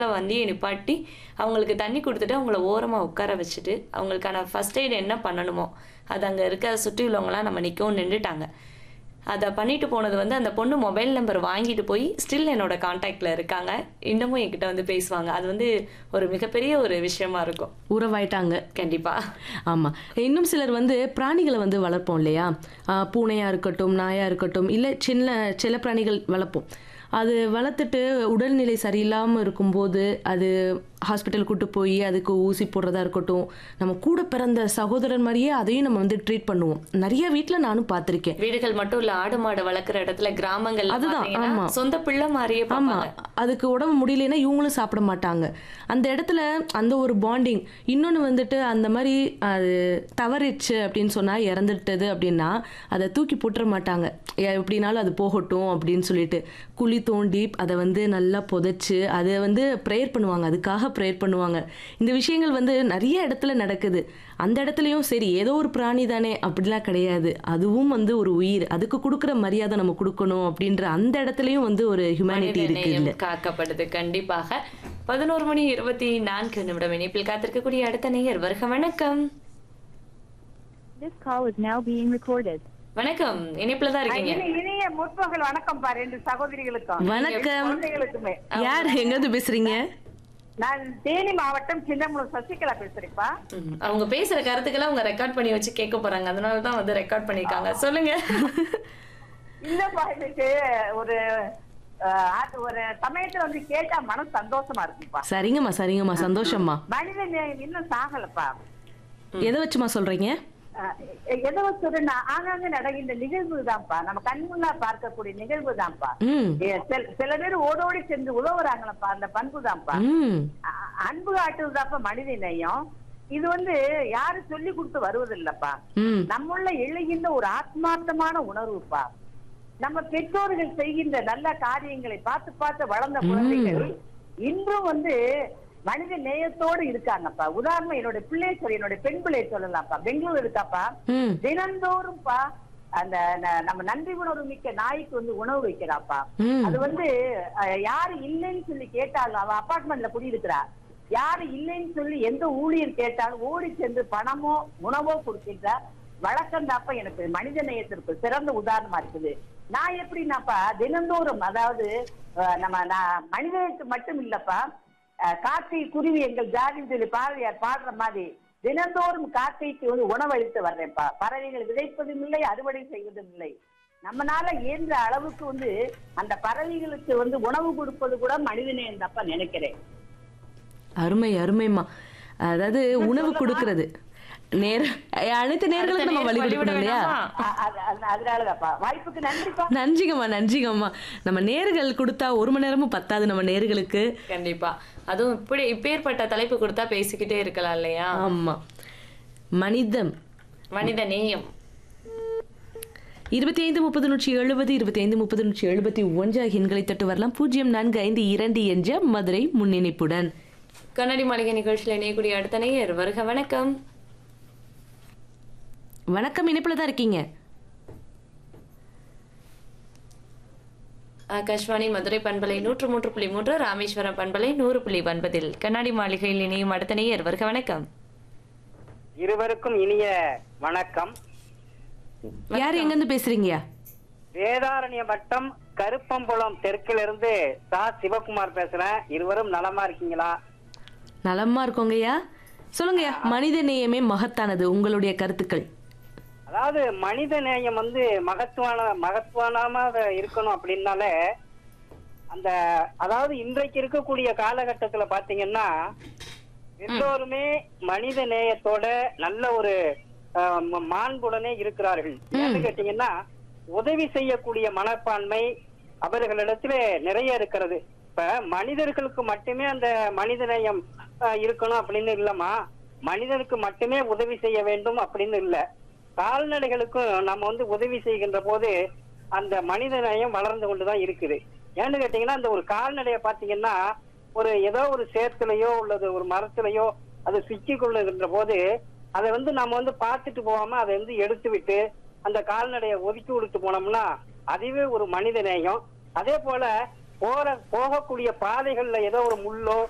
வண்டியை நிப்பாட்டி அவங்களுக்கு தண்ணி கொடுத்துட்டு அவங்கள ஓரமாக உட்கார வச்சுட்டு அவங்களுக்கான ஃபர்ஸ்ட் எய்ட் என்ன பண்ணணுமோ அது அங்கே இருக்க சுற்றி உள்ளவங்களாம் நம்ம நிற்கவும் நின்றுட்டாங்க அதை பண்ணிட்டு போனது வந்து அந்த பொண்ணு மொபைல் நம்பர் வாங்கிட்டு போய் ஸ்டில் என்னோட காண்டாக்டில் இருக்காங்க இன்னமும் என்கிட்ட வந்து பேசுவாங்க அது வந்து ஒரு மிகப்பெரிய ஒரு விஷயமா இருக்கும் உறவாயிட்டாங்க கண்டிப்பா ஆமா இன்னும் சிலர் வந்து பிராணிகளை வந்து வளர்ப்போம் இல்லையா ஆஹ் பூனையா இருக்கட்டும் நாயா இருக்கட்டும் இல்லை சின்ன செல்ல பிராணிகள் வளர்ப்போம் அது வளர்த்துட்டு உடல்நிலை சரியில்லாமல் இருக்கும்போது அது ஹாஸ்பிட்டல் கூட்டு போய் அதுக்கு ஊசி போடுறதா இருக்கட்டும் நம்ம கூட பிறந்த சகோதரன் மாதிரியே அதையும் நம்ம வந்து ட்ரீட் பண்ணுவோம் நிறைய வீட்டில் நானும் பார்த்துருக்கேன் வீடுகள் மட்டும் இல்ல ஆடு மாடு வளர்க்குற இடத்துல கிராமங்கள்ல அதுதான், பாத்தீங்கன்னா ஆமா. சொந்த பிள்ளை மாதிரியே ஆமா பார்ப்பாங்க அதுக்கு உடம்பு முடியலன்னா இவங்களும் சாப்பிட மாட்டாங்க அந்த இடத்துல அந்த ஒரு பாண்டிங் இன்னொன்று வந்துட்டு அந்த மாதிரி அது தவறிச்சு அப்படின்னு சொன்னா இறந்துட்டது அப்படின்னா அதை தூக்கி போட்டுற மாட்டாங்க எ- எப்படினாலும் அது போகட்டும் அப்படின்னு சொல்லிட்டு குழி தோண்டி அதை வந்து நல்லா புதைச்சு அதை வந்து ப்ரேயர் பண்ணுவாங்க அதுக்காக ப்ரேயர் பண்ணுவாங்க இந்த விஷயங்கள் வந்து நிறைய இடத்துல நடக்குது அந்த இடத்துலயும் சரி ஏதோ ஒரு பிராணி தானே அப்படிலாம் கிடையாது அதுவும் வந்து ஒரு உயிர் அதுக்கு கொடுக்குற மரியாதை நம்ம கொடுக்கணும் அப்படின்ற அந்த இடத்துலயும் வந்து ஒரு ஹியூமனிட்டி மனித இருக்கு நேயம் இல்ல காக்கப்படுது கண்டிப்பாக பதினோரு மணி இருபத்தி நான்கு நிமிடம் இணைப்பில் காத்திருக்கக்கூடிய அடுத்த நேயர் வருக வணக்கம் This call is now being recorded. வணக்கம் இணைப்புல தான் இருக்கீங்க இனி- இனிய முற்பகல் வணக்கம் பா ரெண்டு சகோதரிகளுக்கும் வணக்கம் குழந்தைகளுக்குமே யார் எங்கிருந்து பேசுறீங்க நான் தேனி மாவட்டம் சின்னமுளூர் சசிகலா பேசுறேன்ப்பா ம், அவங்க பேசுற கருத்துக்களை அவங்க ரெக்கார்ட் பண்ணி வச்சு கேட்க போறாங்க அதனால தான் வந்து ரெக்கார்ட் பண்ணிருக்காங்க சொல்லுங்க இல்லப்பா எனக்கு ஒரு அஹ், அது ஒரு சமயத்துல வந்து கேட்டா மனசு சந்தோஷமா இருக்குப்பா சரிங்கம்மா சரிங்கம்மா சந்தோஷம்மா மனித நேயம் இன்னும் சாகலப்பா எதை வச்சுமா சொல்றீங்க அஹ், எதை வச்சுன்னா ஆங்காங்க நடக்கின்ற நிகழ்வு தான்ப்பா நம்ம கண்முன்னா பார்க்கக்கூடிய நிகழ்வு தான்ப்பா ம் சில பேர் ஓடோடி சென்று உதவுறாங்களப்பா அந்த பண்பு தான்ப்பா ம் அ- அன்பு காட்டுவதாப்ப மனித நேயம் இது வந்து யாரு சொல்லி கொடுத்து வருவதில்லப்பா ம் நம்முள்ள எழுகின்ற ஒரு ஆத்மார்த்தமான உணர்வுப்பா நம்ம பெற்றோர்கள் செய்கின்ற நல்ல காரியங்களை பார்த்து பார்த்து வளர்ந்த குழந்தைகள் இன்றும் வந்து மனித நேயத்தோடு இருக்காங்கப்பா உதாரணம் என்னோட பிள்ளை சொல்லி என்னோட பெண் பிள்ளை சொல்லலாம்ப்பா பெங்களூர் இருக்காப்பா ம் தினந்தோறும்ப்பா அந்த ந- நம்ம நன்றி உணர்வு மிக்க நாய்க்கு வந்து உணவு வைக்கிறாப்பா ம் அது வந்து அஹ், யாரு இல்லைன்னு சொல்லி கேட்டாலும் அவ அபார்ட்மெண்ட்ல குடியிருக்கிறா யாரு இல்லைன்னு சொல்லி எந்த ஊழியர் கேட்டாலும் ஓடி சென்று பணமோ உணவோ கொடுக்கின்ற வழக்கம் தாப்பா எனக்கு மனித நேயத்திற்கு சிறந்த உதாரணமா இருக்குது நான் எப்படின்னாப்பா தினந்தோறும் அதாவது அஹ், நம்ம நான் மனிதனுக்கு மட்டும் இல்லப்பா அஹ், காக்கை குருவி எங்கள் ஜாதி சொல்லி பாரதியார் பாடுற மாதிரி தினந்தோறும் காக்கைக்கு வந்து உணவளித்து வர்றேன்ப்பா பறவைகள் விதைப்பதும் இல்லை அறுவடை செய்வதும் இல்லை நம்மனால இயன்ற அளவுக்கு வந்து அந்த பறவைகளுக்கு வந்து உணவு கொடுப்பது கூட மனிதநேயம் தப்பா நினைக்கிறேன் அருமை அருமைம்மா அதாவது உணவு கொடுக்கறது நேர அனைத்து நேர்களுக்கும் நம்ம வழி கொடுக்கணும் இல்லையா அ- அது- அது- அதனாலதான்ப்பா வாய்ப்புக்கு நன்றிப்பா நன்றிங்கம்மா நன்றிங்கம்மா நம்ம நேர்கள் கொடுத்தா ஒரு மணி நேரமும் பத்தாது நம்ம நேர்களுக்கு கண்டிப்பா அதுவும் இப்படி இப்பேற்பட்ட தலைப்பு கொடுத்தா பேசிக்கிட்டே இருக்கலாம் இல்லையா ஆமா மனிதம் மனித நேயம் இருபத்தி ஐந்து முப்பது நூற்றி எழுபது இருபத்தி ஐந்து முப்பது நூற்றி எழுபத்தி ஒன்று எண்களை தொட்டு வரலாம் பூஜ்ஜியம் நான்கு ஐந்து இரண்டு என்ற மதுரை முன்னிணைப்புடன் கண்ணாடி மாளிகை நிகழ்ச்சியில் இணையக்கூடிய அடுத்த நேயர் வருக வணக்கம் வணக்கம் இணைப்புல தான் இருக்கீங்க ஆகாஷ்வாணி மதுரை பண்பலை நூற்று மூன்று புள்ளி மூன்று ராமேஸ்வரம் பண்பலை நூறு புள்ளி ஒன்பதில் கண்ணாடி மாளிகையில் இணையும் அடுத்த நேயர் வருக வணக்கம் இருவருக்கும் இனிய வணக்கம் யார் எங்கிருந்து பேசுறீங்க வேதாரண்ய வட்டம் கருப்பம்புலம் தெற்கிலிருந்து சா சிவகுமார் பேசுறேன் இருவரும் நலமா இருக்கீங்களா நலமா இருக்கோங்கய்யா சொல்லுங்கய்யா மனித நேயமே மகத்தானது உங்களுடைய கருத்துக்கள் அதாவது மனித நேயம் வந்து மகத்துவான மகத்துவானமாக இருக்கணும் அப்படின்னாலே அந்த அதாவது இன்றைக்கு இருக்கக்கூடிய காலகட்டத்துல பாத்தீங்கன்னா எல்லோருமே மனித நேயத்தோட நல்ல ஒரு ஆஹ், ம- மாண்புடனே இருக்கிறார்கள் ஏன்னு கேட்டீங்கன்னா உதவி செய்யக்கூடிய மனப்பான்மை அவர்களிடத்துல நிறைய இருக்கிறது இப்ப மனிதர்களுக்கு மட்டுமே அந்த மனித நேயம் ஆஹ், இருக்கணும் அப்படின்னு இல்லம்மா மனிதனுக்கு மட்டுமே உதவி செய்ய வேண்டும் அப்படின்னு இல்ல கால்நடைகளுக்கும் நம்ம வந்து உதவி செய்கின்ற போது அந்த மனித நேயம் வளர்ந்து கொண்டுதான் இருக்குது ஏன்னு கேட்டீங்கன்னா அந்த ஒரு கால்நடையை பாத்தீங்கன்னா ஒரு ஏதோ ஒரு சேத்துலயோ உள்ளது ஒரு மரத்திலேயோ அது சிக்கி கொள்ளுகின்ற போது அதை வந்து நம்ம வந்து பார்த்துட்டு போகாம அதை வந்து எடுத்து விட்டு அந்த கால்நடையை ஒதுக்கி கொடுத்து போனோம்னா அதுவே ஒரு மனித நேயம் அதே போல போற போகக்கூடிய பாதைகள்ல ஏதோ ஒரு முள்ளோ